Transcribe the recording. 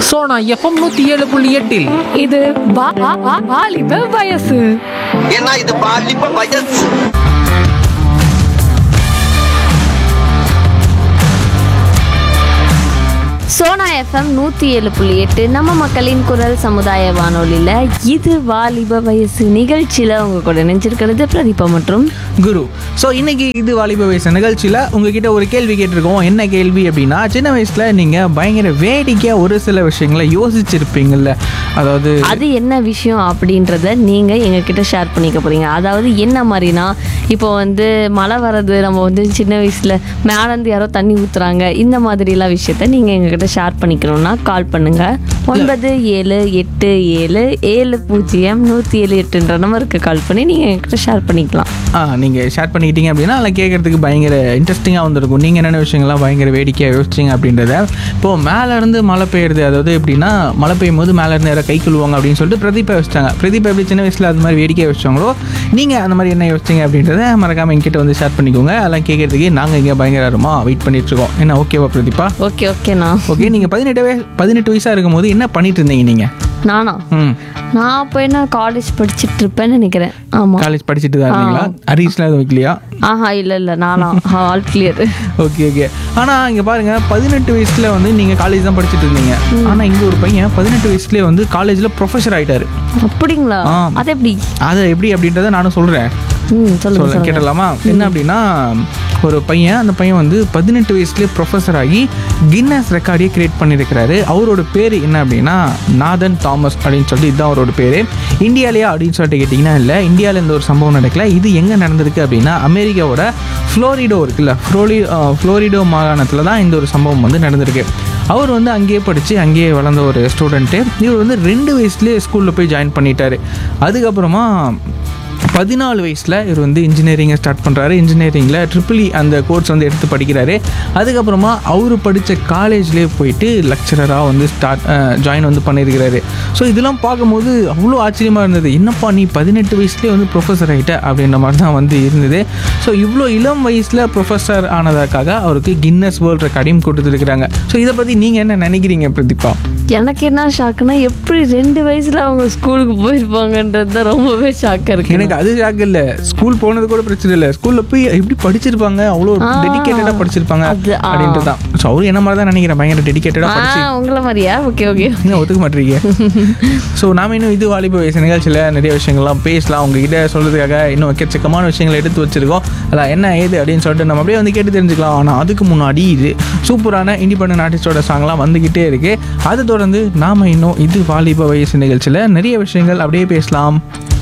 Sona FM நூத்தி ஏழு புள்ளி எட்டில் இது வா- வா- வா- வாலிப வயசு ஏன்னா இது பாலிப்ப வயசு சோனா எஃப்எம் நூற்றி ஏழு புள்ளி எட்டு நம்ம மக்களின் குரல் சமுதாய வானொலியில் இது வாலிப வயசு நிகழ்ச்சியில் உங்க கூட நினைச்சிருக்கிறது பிரதீபா மற்றும் குரு ஸோ இன்னைக்கு இது வாலிப வயசு நிகழ்ச்சியில் உங்ககிட்ட ஒரு கேள்வி கேட்டிருக்கோம் என்ன கேள்வி அப்படின்னா சின்ன வயசில் நீங்கள் பயங்கர வேடிக்கையாக ஒரு சில விஷயங்களை யோசிச்சிருப்பீங்கள்ல அதாவது அது என்ன விஷயம் அப்படின்றத நீங்கள் எங்ககிட்ட ஷேர் பண்ணிக்க போறீங்க அதாவது என்ன மாதிரினா இப்போ வந்து மழை வர்றது நம்ம வந்து சின்ன வயசில் மேலேருந்து யாரோ தண்ணி ஊற்றுறாங்க இந்த மாதிரிலாம் விஷயத்த நீங்கள் எங்ககிட்ட ஷேர் பண்ணிக்கணும்னா கால் பண்ணுங்க ஒன்பது ஏழு எட்டு ஏழு ஏழு பூஜ்ஜியம் நூற்றி ஏழு எட்டுன்ற நம்பருக்கு கால் பண்ணி நீங்கள் எங்ககிட்ட ஷேர் பண்ணிக்கலாம் ஆ நீங்கள் ஷேர் பண்ணிக்கிட்டீங்க அப்படின்னா அதில் கேட்குறதுக்கு பயங்கர இன்ட்ரெஸ்டிங்காக வந்திருக்கும் நீங்கள் என்னென்ன விஷயங்கள்லாம் பயங்கர வேடிக்கையாக யோசிச்சிங்க அப்படின்றத இப்போது மேலேருந்து மழை பெய்யுறது அதாவது எப்படின்னா மழை பெய்யும் போது மேலேருந்து யாரை கை கொள்வாங்க அப்படின்னு சொல்லிட்டு பிரதீபா யோசிச்சாங்க பிரதீபா எப்படி சின்ன வயசில் அது மாதிரி வேடிக்கையாக யோசிச்சாங்களோ நீங்கள் அந்த மாதிரி என்ன யோசிச்சிங்க அப்படின்றத மறக்காமல் எங்கிட்ட வந்து ஷேர் பண்ணிக்கோங்க அதெல்லாம் கேட்குறதுக்கு நாங்கள் இங்கே பயங்கரமாக வெயிட் பண்ணிட்டுருக்கோம் என்ன ஓகேவா பிரதீபா ஓகே ஓகேண்ணா ஓகே நீங்கள் பதினெட்டு வயசு பதினெட்டு வயசாக இருக்கும்போது என்ன பண்ணிட்டு இருந்தீங்க நீங்கள் நானா ம் நான் அப்போ என்ன காலேஜ் படிச்சுட்டு இருப்பேன்னு நினைக்கிறேன் ஆமாம் காலேஜ் படிச்சுட்டு தான் இருந்தீங்களா அரியர்ஸ்லாம் எதுவும் வைக்கலையா ஆஹா இல்லை இல்லை நானா ஆல் கிளியர் ஓகே ஓகே ஆனால் இங்கே பாருங்க பதினெட்டு வயசுல வந்து நீங்கள் காலேஜ் தான் படிச்சுட்டு இருந்தீங்க ஆனால் இங்கே ஒரு பையன் பதினெட்டு வயசுலேயே வந்து காலேஜில் ப்ரொஃபஸர் ஆயிட்டாரு அப்படிங்களா ஆ. அது எப்படி அது எப்படி அப்படின்றத நானும் சொல்கிறேன் ம் சொல்லுங்க சொல்ல சொல்லுங்க கேட்டலாமா என்ன அப்படின்னா ஒரு பையன் அந்த பையன் வந்து பதினெட்டு வயசுலேயே ப்ரொஃபஸர் ஆகி கின்னஸ் ரெக்கார்டே கிரியேட் பண்ணியிருக்கிறாரு அவரோட பேர் என்ன அப்படின்னா நாதன் தாமஸ் அப்படின்னு சொல்லிட்டு இதுதான் அவரோட பேர் இந்தியாலையா அப்படின்னு சொல்லிட்டு கேட்டிங்கன்னா இல்லை இந்தியாவில் இந்த ஒரு சம்பவம் நடக்கல இது எங்கே நடந்திருக்கு அப்படின்னா அமெரிக்காவோட ஃப்ளோரிடோ இருக்குல்ல ஃப்ளோரி ஃப்ளோரிடோ மாகாணத்தில் தான் இந்த ஒரு சம்பவம் வந்து நடந்திருக்கு அவர் வந்து அங்கேயே படித்து அங்கேயே வளர்ந்த ஒரு ஸ்டூடெண்ட்டு இவர் வந்து ரெண்டு வயசுலேயே ஸ்கூலில் போய் ஜாயின் பண்ணிட்டாரு அதுக்கப்புறமா பதினாலு வயசில் இவர் வந்து இன்ஜினியரிங்கை ஸ்டார்ட் பண்ணுறாரு இன்ஜினியரிங்கில் ட்ரிபிளி அந்த கோர்ஸ் வந்து எடுத்து படிக்கிறாரு அதுக்கப்புறமா அவர் படித்த காலேஜ்லேயே போயிட்டு லெக்சரராக வந்து ஸ்டார்ட் ஜாயின் வந்து பண்ணியிருக்கிறாரு ஸோ இதெல்லாம் பார்க்கும்போது அவ்வளோ ஆச்சரியமாக இருந்தது என்னப்பா நீ பதினெட்டு வயசுலேயே வந்து ப்ரொஃபஸர் ஆகிட்ட அப்படின்ற மாதிரி தான் வந்து இருந்தது ஸோ இவ்வளோ இளம் வயசில் ப்ரொஃபஸர் ஆனதற்காக அவருக்கு கின்னஸ் வேர்ல்ட் ரெக்கார்டையும் கொடுத்துருக்குறாங்க ஸோ இதை பற்றி நீங்கள் என்ன நினைக்கிறீங்க பிரதீபா எனக்கு என்ன ஷாக்குனா எப்படி ரெண்டு வயசுல அவங்க ஸ்கூலுக்கு போயிருப்பாங்கன்றது தான் ரொம்பவே ஷாக்காக இருக்கு எனக்கு அது ஷாக் இல்ல ஸ்கூல் போனது கூட பிரச்சனை இல்லை ஸ்கூல்ல போய் எப்படி படிச்சிருப்பாங்க அவ்வளோ ஆ, டெடிக்கேட்டடா படிச்சிருப்பாங்க அது, ஆ. அப்படின்ட்டு தான் ஸோ அவரு என்ன மாதிரி தான் நினைக்கிறேன் பயங்கர டெடிக்கேட்டடா ஆ படிச்சு உங்களை மாதிரியா ஓகே ஓகே இன்னும் ஒத்துக்க மாட்டீங்க ஸோ நாம இன்னும் இது வாலிப வயசு நிகழ்ச்சியில் நிறைய விஷயங்கள்லாம் பேசலாம் உங்ககிட்ட சொல்றதுக்காக இன்னும் எக்கச்சக்கமான விஷயங்களை எடுத்து வச்சிருக்கோம் அதான் என்ன ஏது அப்படின்னு சொல்லிட்டு நம்ம அப்படியே வந்து கேட்டு தெரிஞ்சுக்கலாம் ஆனால் அதுக்கு முன்னாடி இது சூப்பரான இண்டிபெண்டன்ட் ஆர்டிஸ்டோட சாங்லாம் வந்துக்கிட்டே இருக்கு அதை தொடர்ந்து நாம இன்னும் இது வாலிப வயசு நிகழ்ச்சியில் நிறைய விஷயங்கள் அப்படியே பேசலாம்